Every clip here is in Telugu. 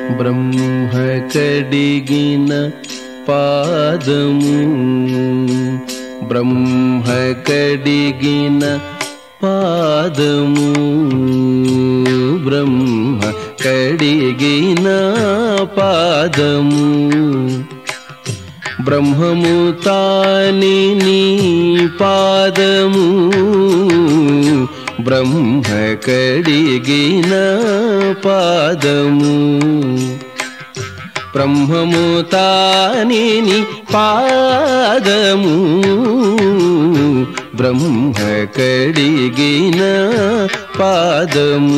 బ్రహ్మ కడిగిన పాదము బ్రహ్మ కడిగిన పాదము బ్రహ్మ కడిగిన పాదము బ్రహ్మము తాని నీ పాదము బ్రహ్మ కడిగిన పాదము బ్రహ్మము తాని నీ పాదము బ్రహ్మ కడిగిన పాదము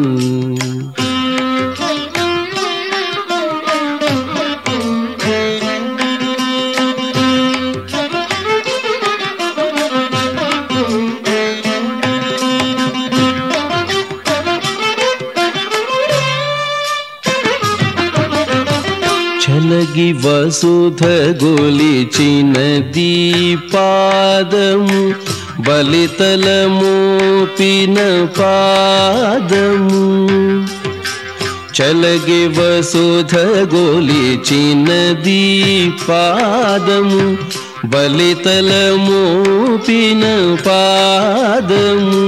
చలగి వసుధ గొలిచిన దీపాదము బలితల మోపిన పాదము చలగి వసుధ గొలిచిన దీపాదము బలితల మోపిన పాదము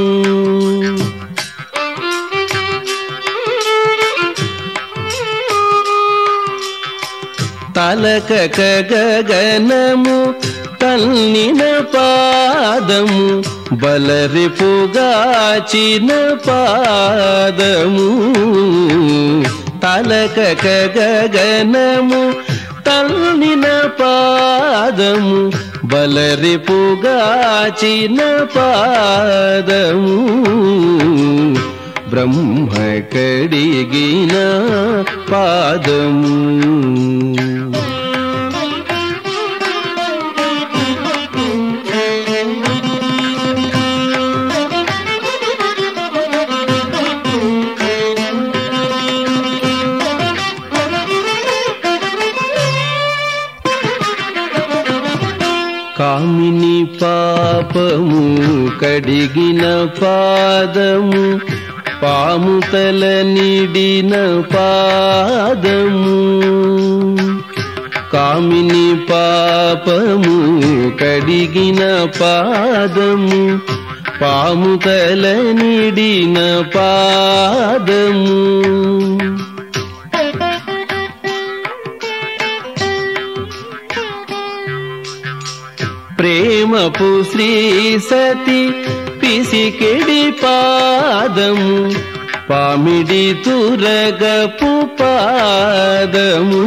తలక గగనము తల్లిన పాదము బలరిపుగాచిన పాదము తలక గగనము తల్లిన పాదము బలరిపుగాచిన పాదము బ్రహ్మ కడిగిన పాదము కామిని పాపము కడిగిన పాదము పాము తల నిడిన పాదము కామిని పాపము కడిగిన పాదము పాము తల నిడిన పాదము ప్రేమపు శ్రీ సతి పిసికెడి పాదము పామిడి తురగపు పాదము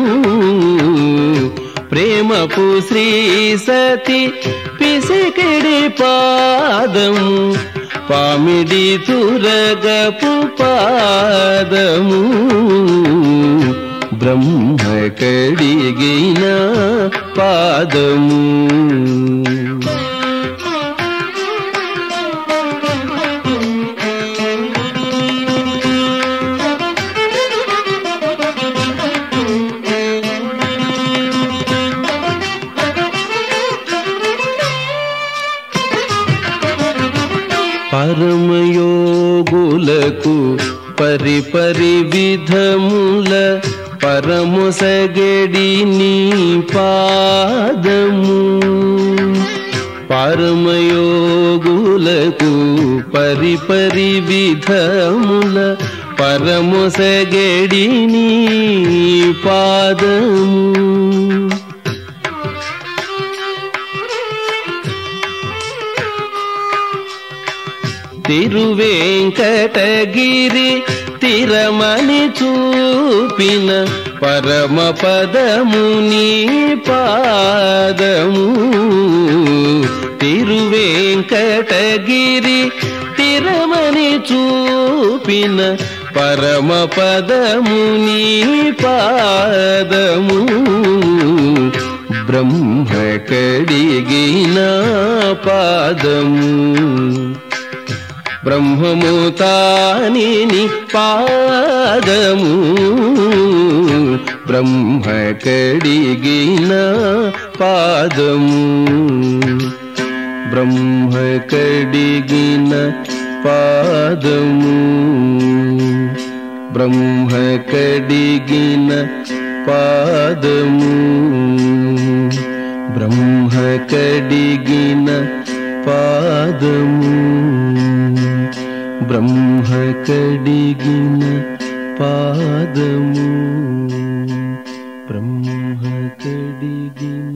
ప్రేమపు శ్రీ సతి పిసికెడి పాదము పామిడి తురగపు పాదము బ్రహ్మ కడిగిన పాదము పరమయోగులకు పరిపరి విధముల పరముసగడి నీ పాదము పరమయోగులకు పరిపరి విధముల పరముసగడి నీ పాదము తిరువేంకటగిరి తిరమని చూపిన పరమ పదముని పాదము తిరువేంకటగిరి తిరమని చూపిన పరమ పదముని పాదము బ్రహ్మ కడిగిన పాదము బ్రహ్మము తానిని పాదము బ్రహ్మ కడిగిన పాదము బ్రహ్మ కడిగిన పాదము బ్రహ్మ కడిగిన పాదము బ్రహ్మ కడిగిన పాదము బ్రహ్మ కడిగిన పాదము బ్రహ్మ కడిగిన